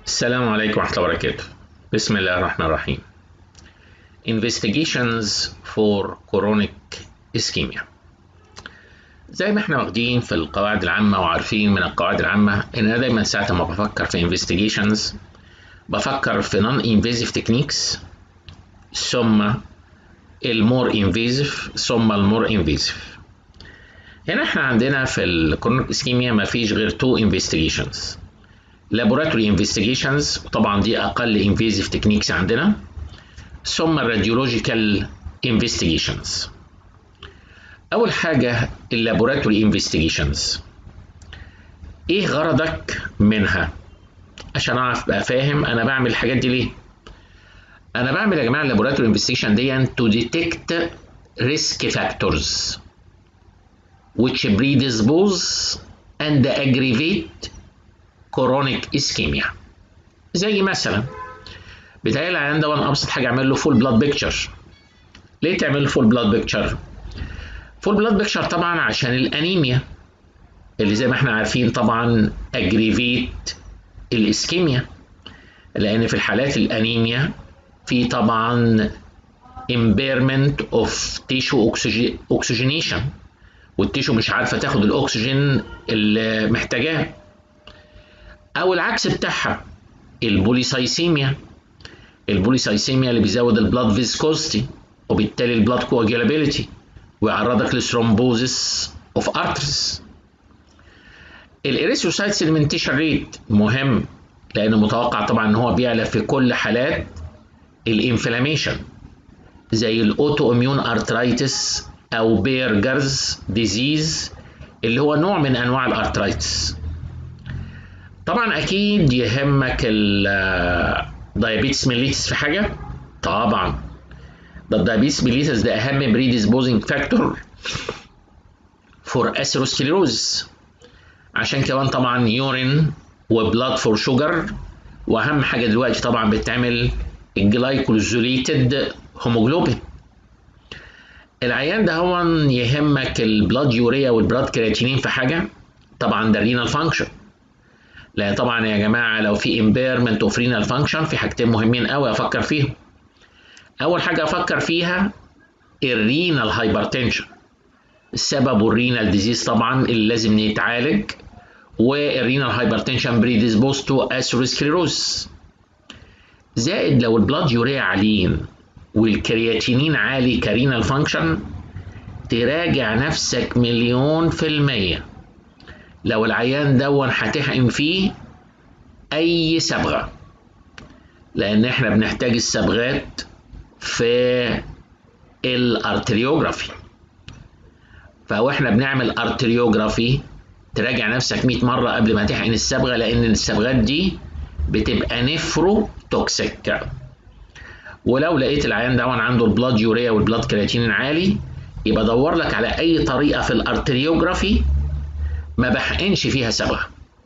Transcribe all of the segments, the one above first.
السلام عليكم ورحمة الله وبركاته بسم الله الرحمن الرحيم Investigations for Chronic Ischemia زي ما احنا واخدين في القواعد العامة وعارفين من القواعد العامة ان انا دايما ساعة ما بفكر في investigations بفكر في non invasive techniques ثم المور invasive ثم المور invasive هنا احنا عندنا في الكرونيك اسكيميا ما فيش غير تو investigations laboratory investigations طبعا دي اقل invasive techniques عندنا ثم radiological investigations اول حاجه اللابوراتوري انفستيجيشنز ايه غرضك منها عشان اعرف ابقى فاهم انا بعمل الحاجات دي ليه انا بعمل يا جماعه اللابوراتوري انفستيجيشن دي تو ديتكت ريسك فاكتورز which predispose and aggravate chronic ischemia زي مثلا بتهيألي العيان ده ابسط حاجه اعمل له فول بلاد بيكتشر ليه تعمل له فول بلاد بيكتشر فول بلاد بيكتشر طبعا عشان الانيميا اللي زي ما احنا عارفين طبعا اجريفيت الاسكيميا لان في الحالات الانيميا في طبعا impairment of tissue oxygenation والتيشو مش عارفه تاخد الاكسجين اللي محتاجاه او العكس بتاعها البوليسايسيميا البوليسايسيميا اللي بيزود البلاد فيسكوستي وبالتالي البلاد كواجيلابيلتي ويعرضك لثرومبوزس اوف ارترز الاريثروسايت سيدمنتيشن ريت مهم لان متوقع طبعا ان هو بيعلى في كل حالات الانفلاميشن زي الاوتو اميون ارترايتس او بيرجرز ديزيز اللي هو نوع من انواع الارترايتس طبعا اكيد يهمك الدايابيتس ميليتس في حاجه طبعا ده الدايابيتس ميليتس ده اهم بريديسبوزنج فاكتور فور اثيروسكليروز عشان كمان طبعا يورين وبلاد فور شوجر واهم حاجه دلوقتي طبعا بتعمل الجلايكوزوليتد هيموجلوبين العيان ده هو يهمك البلاد يوريا والبلاد كرياتينين في حاجه طبعا ده الرينال فانكشن لان طبعا يا جماعه لو في امبيرمنت اوف رينال فانكشن في حاجتين مهمين قوي افكر فيهم اول حاجه افكر فيها الرينال هايبرتنشن السبب الرينال ديزيز طبعا اللي لازم يتعالج والرينال هايبرتنشن بريديسبوز تو اثيروسكليروز زائد لو البلاد يوريا عاليين والكرياتينين عالي كرينال فانكشن تراجع نفسك مليون في المية لو العيان دون هتحقن فيه أي صبغة لأن احنا بنحتاج الصبغات في الارتريوجرافي فاحنا بنعمل ارتريوجرافي تراجع نفسك 100 مرة قبل ما تحقن الصبغة لأن الصبغات دي بتبقى نفرو توكسيك ولو لقيت العيان ده عنده البلاد يوريا والبلاد كرياتينين عالي يبقى دور لك على اي طريقه في الارتريوجرافي ما بحقنش فيها صبغه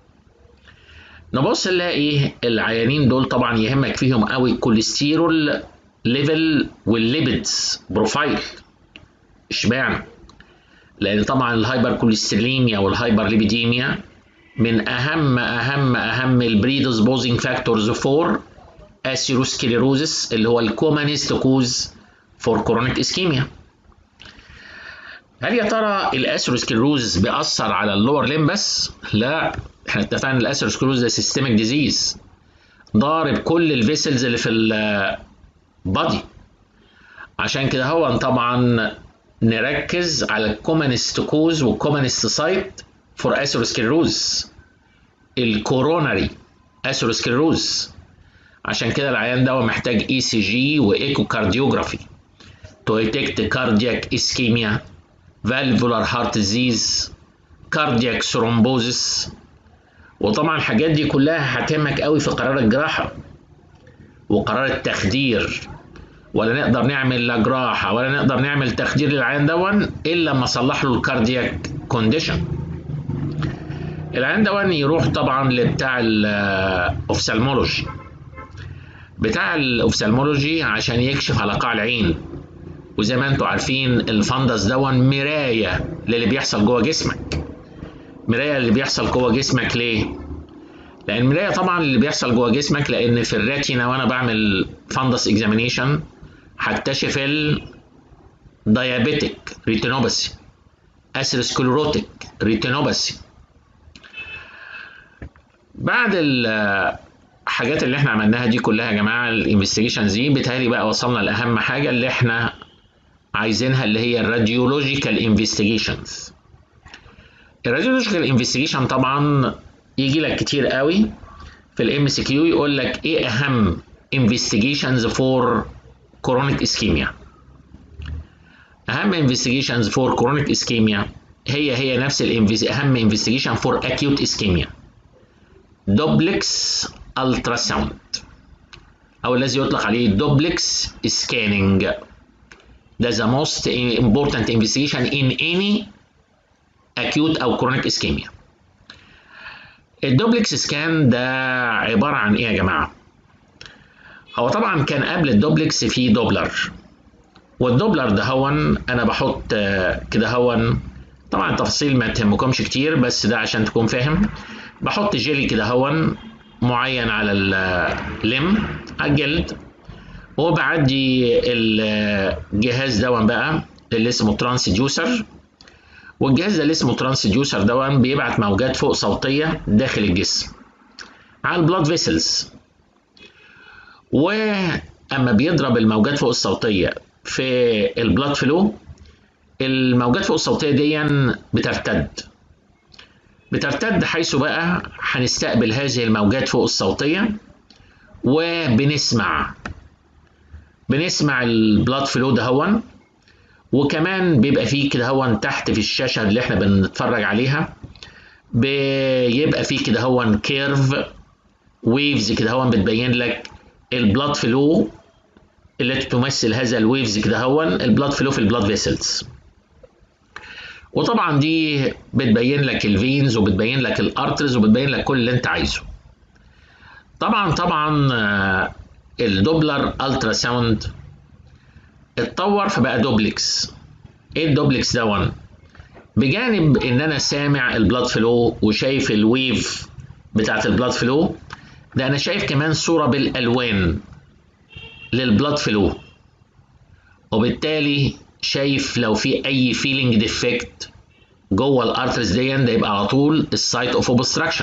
نبص نلاقي العيانين دول طبعا يهمك فيهم قوي الكوليسترول ليفل والليبيدز بروفايل اشمعنى لان طبعا الهايبر كوليستريميا والهايبر ليبيديميا من اهم اهم اهم البريدسبوزنج فاكتورز فور اثيروسكليروزس اللي هو الكومانست كوز فور كورونيك اسكيميا هل يا ترى الاثيروسكليروز بيأثر على اللور ليم بس؟ لا احنا اتفقنا الاثيروسكليروز ده سيستميك ديزيز ضارب كل الفيسلز اللي في البادي عشان كده هو طبعا نركز على الكومانست كوز والكومانست سايت فور اثيروسكليروز الكوروناري اثيروسكليروز عشان كده العيان ده محتاج اي سي جي وايكو كارديوجرافي تو ديتكت كاردياك اسكيميا فالفولار هارت ديزيز كاردياك ثرومبوزس وطبعا الحاجات دي كلها هتهمك قوي في قرار الجراحه وقرار التخدير ولا نقدر نعمل لا جراحه ولا نقدر نعمل تخدير للعيان دون الا لما اصلح له الكاردياك كونديشن العيان دون يروح طبعا لبتاع الاوفسالمولوجي بتاع الاوفسالمولوجي عشان يكشف على قاع العين وزي ما انتم عارفين الفندس دون مرايه للي بيحصل جوه جسمك مرايه اللي بيحصل جوه جسمك ليه لان المرايه طبعا اللي بيحصل جوه جسمك لان في الريتينا وانا بعمل فندس اكزامينيشن هكتشف الديابيتك ريتينوباثي اسيروسكلروتيك ريتينوباثي بعد الحاجات اللي احنا عملناها دي كلها يا جماعه الانفستيجيشنز دي بتهيألي بقى وصلنا لاهم حاجه اللي احنا عايزينها اللي هي الراديولوجيكال انفستيجيشنز الراديولوجيكال انفستيجيشن طبعا يجي لك كتير قوي في الام سي كيو يقول لك ايه اهم انفستيجيشنز فور كورونيك اسكيميا اهم انفستيجيشنز فور كورونيك اسكيميا هي هي نفس اهم انفستيجيشن فور اكيوت اسكيميا دوبلكس الترا ساوند او الذي يطلق عليه دوبلكس سكاننج ده the most important investigation in any acute او chronic ischemia الدوبلكس سكان ده عبارة عن ايه يا جماعة هو طبعا كان قبل الدوبلكس في دوبلر والدوبلر ده هون انا بحط كده هون طبعا التفاصيل ما تهمكمش كتير بس ده عشان تكون فاهم بحط جيلي كده هون معين على اللم على الجلد وبعدي الجهاز دون بقى اللي اسمه ترانسديوسر والجهاز ده اللي اسمه ترانسديوسر دون بيبعت موجات فوق صوتيه داخل الجسم على البلاد فيسلز واما بيضرب الموجات فوق الصوتيه في البلاد فلو الموجات فوق الصوتيه دي بترتد بترتد حيث بقى هنستقبل هذه الموجات فوق الصوتيه وبنسمع بنسمع البلاد فلو ده هون وكمان بيبقى فيه كده هون تحت في الشاشه اللي احنا بنتفرج عليها بيبقى فيه كده هون كيرف ويفز كده هون بتبين لك البلاد فلو التي تمثل هذا الويفز كده هون البلاد فلو في البلاد فيسلز وطبعا دي بتبين لك الفينز وبتبين لك الارترز وبتبين لك كل اللي انت عايزه طبعا طبعا الدوبلر الترا ساوند اتطور فبقى دوبلكس ايه الدوبلكس دون بجانب ان انا سامع البلاد فلو وشايف الويف بتاعت البلاد فلو ده انا شايف كمان صوره بالالوان للبلاد فلو وبالتالي شايف لو في اي فيلينج ديفكت جوه الارترز دي ده يبقى على طول السايت اوف اوبستراكشن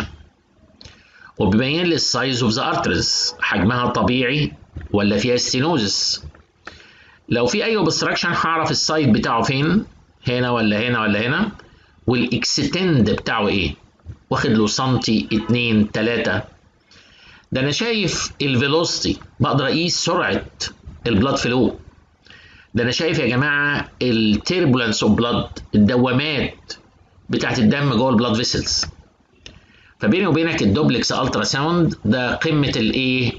وبيبين لي السايز اوف ذا ارترز حجمها طبيعي ولا فيها ستينوزس لو في اي اوبستراكشن هعرف السايت بتاعه فين هنا ولا هنا ولا هنا والاكستند بتاعه ايه واخد له سنتي اتنين تلاتة ده انا شايف الفيلوسيتي بقدر اقيس سرعة البلاد فلو ده انا شايف يا جماعة التيربولانس اوف بلاد الدوامات بتاعت الدم جوه البلاد فيسلز فبيني وبينك الدوبلكس الترا ساوند ده قمة الايه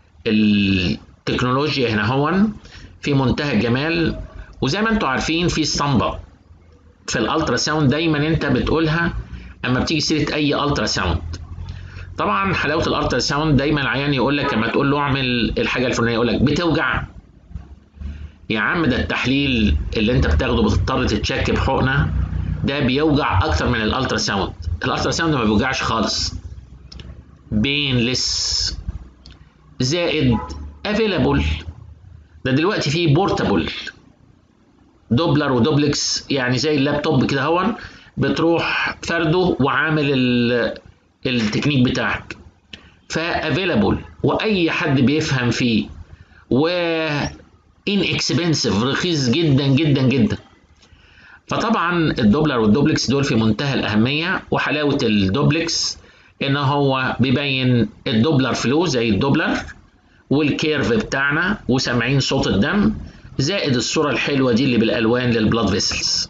التكنولوجيا هنا هون في منتهى الجمال وزي ما انتم عارفين في اسطمبة في الالترا ساوند دايما انت بتقولها اما بتيجي سيره اي الترا ساوند طبعا حلاوه الالترا ساوند دايما العيان يقول لك لما تقول له اعمل الحاجه الفلانيه يقول لك بتوجع يا عم ده التحليل اللي انت بتاخده بتضطر تتشك بحقنه ده بيوجع اكتر من الالترا ساوند الالترا ساوند ما بيوجعش خالص بينلس زائد افيلابل ده دلوقتي فيه بورتابل دوبلر ودوبلكس يعني زي اللابتوب كده هون بتروح فرده وعامل التكنيك بتاعك فافيلابل واي حد بيفهم فيه و ان اكسبنسيف رخيص جدا جدا جدا فطبعا الدوبلر والدوبلكس دول في منتهى الاهميه وحلاوه الدوبلكس ان هو بيبين الدوبلر فلو زي الدوبلر والكيرف بتاعنا وسامعين صوت الدم زائد الصوره الحلوه دي اللي بالالوان للبلاد فيسلز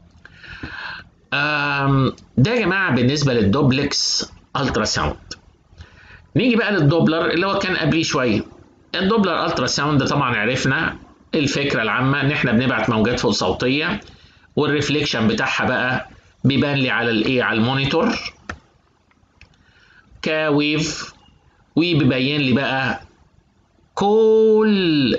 ده يا جماعه بالنسبه للدوبلكس الترا ساوند نيجي بقى للدوبلر اللي هو كان قبليه شويه الدوبلر الترا ساوند طبعا عرفنا الفكره العامه ان احنا بنبعت موجات فوق صوتيه والريفليكشن بتاعها بقى بيبان لي على الايه على المونيتور كويف وبيبين لي بقى كل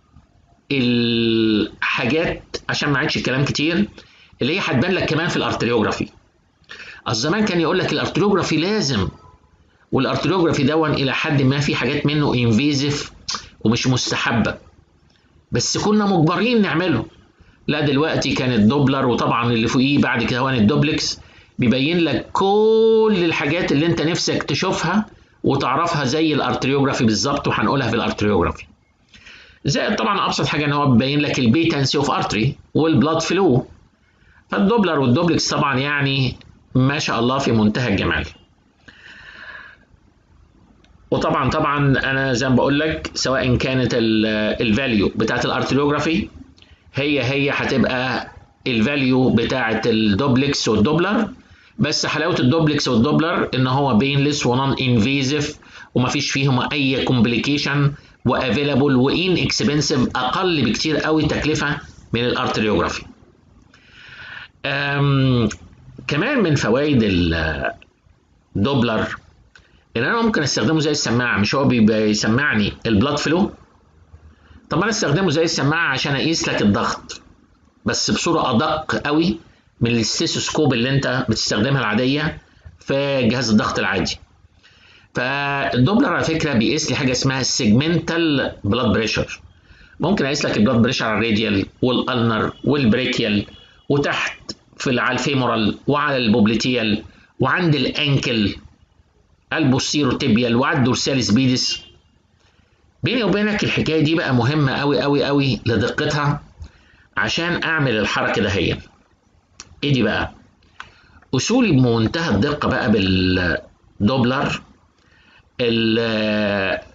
الحاجات عشان ما عادش الكلام كتير اللي هي هتبان لك كمان في الارتريوجرافي اصل زمان كان يقول لك الارتريوجرافي لازم والارتريوجرافي دون الى حد ما في حاجات منه انفيزيف ومش مستحبه بس كنا مجبرين نعمله لا دلوقتي كان الدوبلر وطبعا اللي فوقيه بعد كده هو الدوبلكس بيبين لك كل الحاجات اللي انت نفسك تشوفها وتعرفها زي الارتريوجرافي بالظبط وهنقولها في الارتريوجرافي زائد طبعا ابسط حاجه ان هو بيبين لك البيتنسي اوف ارتري والبلاد فلو فالدوبلر والدوبلكس طبعا يعني ما شاء الله في منتهى الجمال وطبعا طبعا انا زي ما بقول لك سواء كانت الفاليو بتاعت الارتريوجرافي هي هي هتبقى الفاليو بتاعت الدوبلكس والدوبلر بس حلاوه الدوبلكس والدوبلر ان هو بينلس ونون انفيزيف ومفيش فيهم اي كومبليكيشن وافيلابل وان اكسبنسيف اقل بكتير قوي تكلفه من الارتريوجرافي كمان من فوائد الدوبلر ان انا ممكن استخدمه زي السماعه مش هو بيسمعني البلاد فلو طب انا استخدمه زي السماعه عشان اقيس لك الضغط بس بصوره ادق قوي من الستيثوسكوب اللي انت بتستخدمها العاديه في جهاز الضغط العادي فالدوبلر على فكره بيقيس لي حاجه اسمها السيجمنتال بلاد بريشر ممكن اقيس لك البلاد بريشر على الراديال والالنر والبريكيال وتحت في على الفيمورال وعلى البوبليتيال وعند الانكل البوستيرو تيبيال وعلى الدورساليس بيدس بيني وبينك الحكايه دي بقى مهمه قوي قوي قوي لدقتها عشان اعمل الحركه ده هي ايه دي بقى اصولي بمنتهى الدقه بقى بالدوبلر البلاد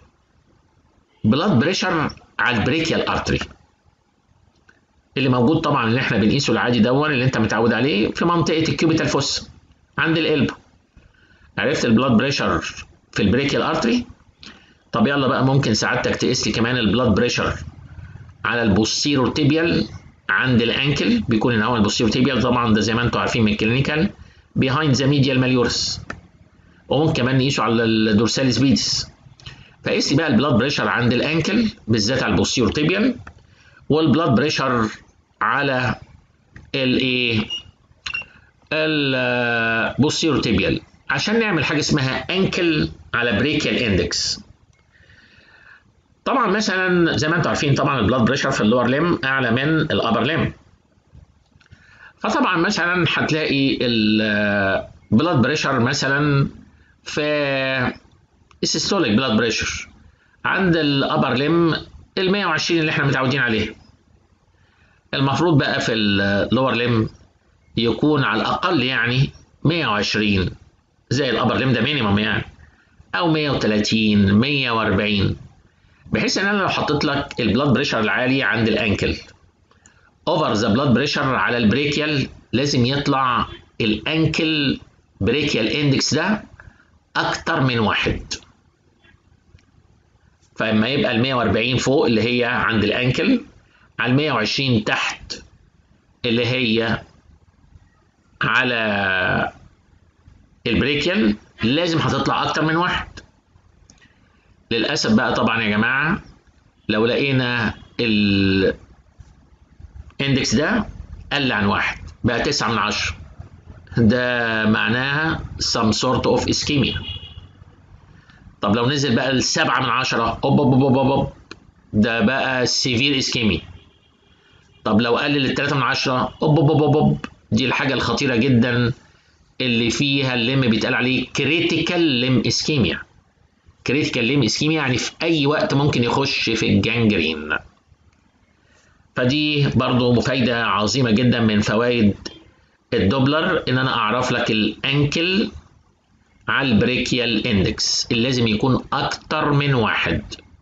بريشر على البريكيال ارتري اللي موجود طبعا اللي احنا بنقيسه العادي دون اللي انت متعود عليه في منطقه الكيوبيتال فوس عند القلب عرفت البلاد بريشر في البريكيال ارتري طب يلا بقى ممكن سعادتك تقيس لي كمان البلاد بريشر على البوستيرو تيبيال عند الانكل بيكون ان هو البوستيرو تيبيال طبعا ده زي ما انتم عارفين من الكلينيكال بيهايند ذا ميديال ماليورس وممكن كمان نقيسه على الدورساليس بيدس فقيس لي بقى البلاد بريشر عند الانكل بالذات على البوستيرو تيبيال والبلاد بريشر على الايه البوستيرو تيبيال عشان نعمل حاجه اسمها انكل على بريكيال اندكس طبعا مثلا زي ما انتم عارفين طبعا البلاد بريشر في اللور ليم اعلى من الابر ليم فطبعا مثلا هتلاقي البلاد بريشر مثلا في السيستوليك بلاد بريشر عند الابر ليم ال 120 اللي احنا متعودين عليه المفروض بقى في اللور ليم يكون على الاقل يعني 120 زي الابر ليم ده مينيمم يعني او 130 140 بحيث ان انا لو حطيت لك البلاد بريشر العالي عند الانكل اوفر ذا بلاد بريشر على البريكيال لازم يطلع الانكل بريكيال اندكس ده اكتر من واحد فاما يبقى ال 140 فوق اللي هي عند الانكل على ال 120 تحت اللي هي على البريكيال لازم هتطلع اكتر من واحد للاسف بقى طبعا يا جماعه لو لقينا الاندكس ده قل عن واحد بقى تسعة من عشرة ده معناها some sort of ischemia طب لو نزل بقى لسبعة من عشرة أوب أوب أوب أوب أوب ده بقى severe ischemia طب لو قلل للتلاتة من عشرة أوب أوب أوب أوب دي الحاجة الخطيرة جدا اللي فيها الليم بيتقال عليه critical limb ischemia critical limb ischemia يعني في أي وقت ممكن يخش في الجانجرين فدي برضو مفايدة عظيمة جدا من فوائد الدوبلر ان انا اعرف لك الانكل على البريكيال اندكس اللي لازم يكون اكتر من واحد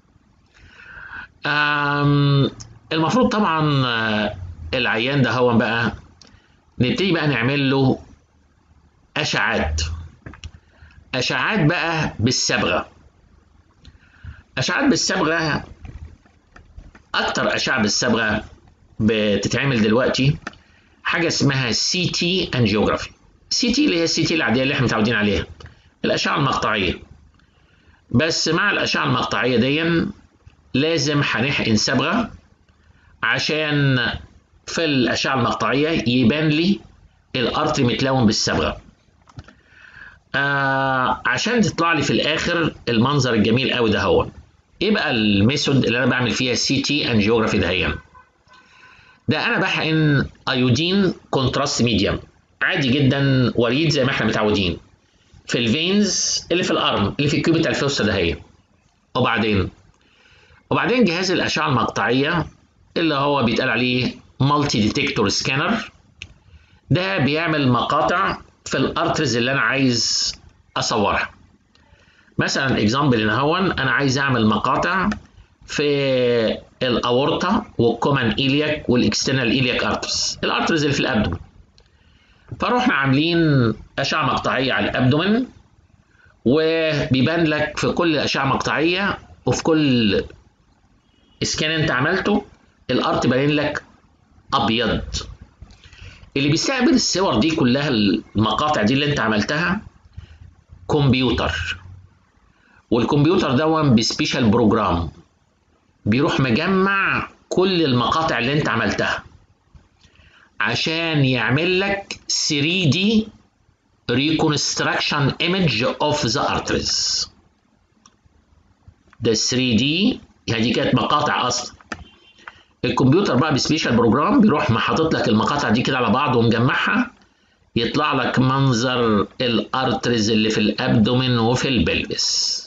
المفروض طبعا العيان ده هو بقى نبتدي بقى نعمل له اشعات اشعات بقى بالصبغه اشعات بالصبغه اكتر اشعه بالصبغه بتتعمل دلوقتي حاجه اسمها سي تي انجيوجرافي سي تي اللي هي السي تي العاديه اللي احنا متعودين عليها الاشعه المقطعيه بس مع الاشعه المقطعيه دي لازم هنحقن صبغه عشان في الاشعه المقطعيه يبان لي الارتري متلون بالصبغه آه عشان تطلع لي في الاخر المنظر الجميل قوي ده هو ايه بقى الميثود اللي انا بعمل فيها السي تي انجيوجرافي دهيا ده انا بحقن ايودين كونتراست ميديم عادي جدا وريد زي ما احنا متعودين في الفينز اللي في الارم اللي في الكيوبيتال فوسا دهيا وبعدين وبعدين جهاز الاشعه المقطعيه اللي هو بيتقال عليه مالتي ديتكتور سكانر ده بيعمل مقاطع في الارترز اللي انا عايز اصورها مثلا اكزامبل هنا هون انا عايز اعمل مقاطع في الاورطه والكومن ايلياك والاكسترنال ايلياك ارترز الارترز اللي في الابدومن فروحنا عاملين اشعه مقطعيه على الابدومن وبيبان لك في كل اشعه مقطعيه وفي كل سكان انت عملته الارت باين لك ابيض اللي بيستقبل الصور دي كلها المقاطع دي اللي انت عملتها كمبيوتر والكمبيوتر ده بسبيشال بروجرام بيروح مجمع كل المقاطع اللي انت عملتها عشان يعمل لك 3D reconstruction image of the arteries ده 3D هذه كانت مقاطع اصلا الكمبيوتر بقى بسبيشال بروجرام بيروح محاطط لك المقاطع دي كده على بعض ومجمعها يطلع لك منظر الارترز اللي في الابدومين وفي البلبس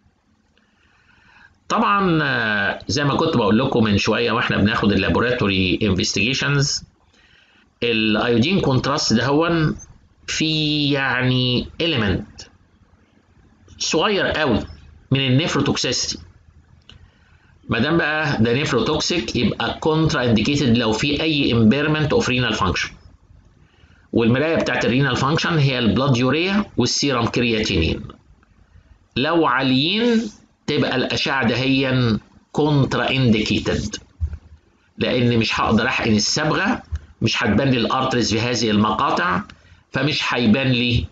طبعا زي ما كنت بقول لكم من شويه واحنا بناخد اللابوراتوري انفستيجيشنز الايودين كونتراست ده هو في يعني element صغير قوي من النيفروتوكسيستي ما دام بقى ده نيفروتوكسيك يبقى كونترا انديكيتد لو في اي امبيرمنت اوف رينال فانكشن والمرايه بتاعت الرينال فانكشن هي البلاد يوريا والسيرم كرياتينين لو عاليين تبقى الاشعه دهيا كونترا انديكيتد لان مش هقدر احقن الصبغه مش هتبان لي الارترز في هذه المقاطع فمش هيبان لي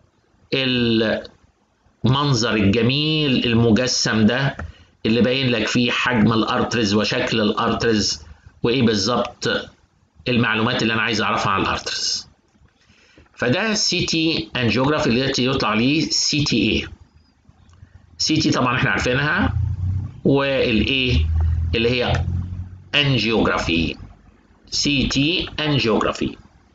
المنظر الجميل المجسم ده اللي باين لك فيه حجم الارترز وشكل الارترز وايه بالظبط المعلومات اللي انا عايز اعرفها عن الارترز فده سي تي انجيوجرافي اللي يطلع ليه سي تي اي سي تي طبعا احنا عارفينها والاي اللي هي انجيوجرافي سي تي انجيوجرافي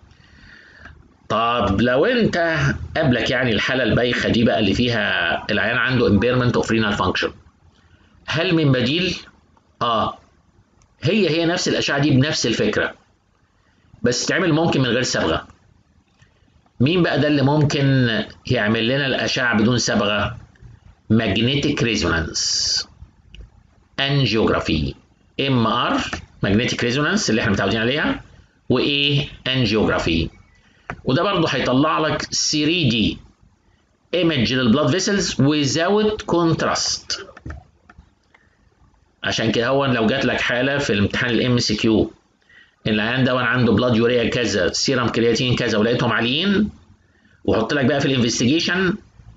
طب لو انت قابلك يعني الحاله البايخه دي بقى اللي فيها العيان عنده امبيرمنت اوف رينال فانكشن هل من بديل؟ اه هي هي نفس الاشعه دي بنفس الفكره بس تعمل ممكن من غير صبغه مين بقى ده اللي ممكن يعمل لنا الاشعه بدون صبغه magnetic resonance angiography MR magnetic resonance اللي احنا متعودين عليها و A angiography وده برضه هيطلع لك 3D image للبلاد فيسلز without contrast عشان كده هو لو جات لك حاله في الامتحان الام سي كيو العيان ده عنده بلاد يوريا كذا سيرم كرياتين كذا ولقيتهم عاليين وحط لك بقى في الانفستيجيشن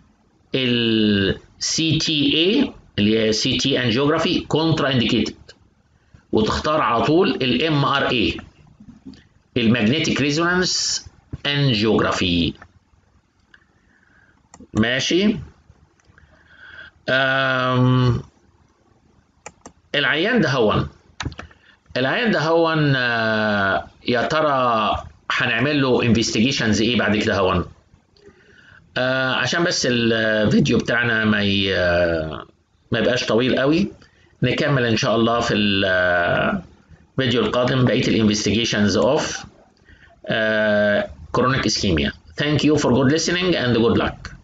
السي تي اي اللي هي سي تي انجيوجرافي كونترا انديكيتد وتختار على طول الام ار اي المagnetic ريزونانس انجيوجرافي ماشي أم العيان ده هون العيان ده هون آه يا ترى هنعمل له انفستيجيشنز ايه بعد كده هون آه عشان بس الفيديو بتاعنا ما ي... ما يبقاش طويل قوي نكمل ان شاء الله في الفيديو القادم بقيه الانفستيجيشنز اوف chronic ischemia. Thank you for good listening and good luck.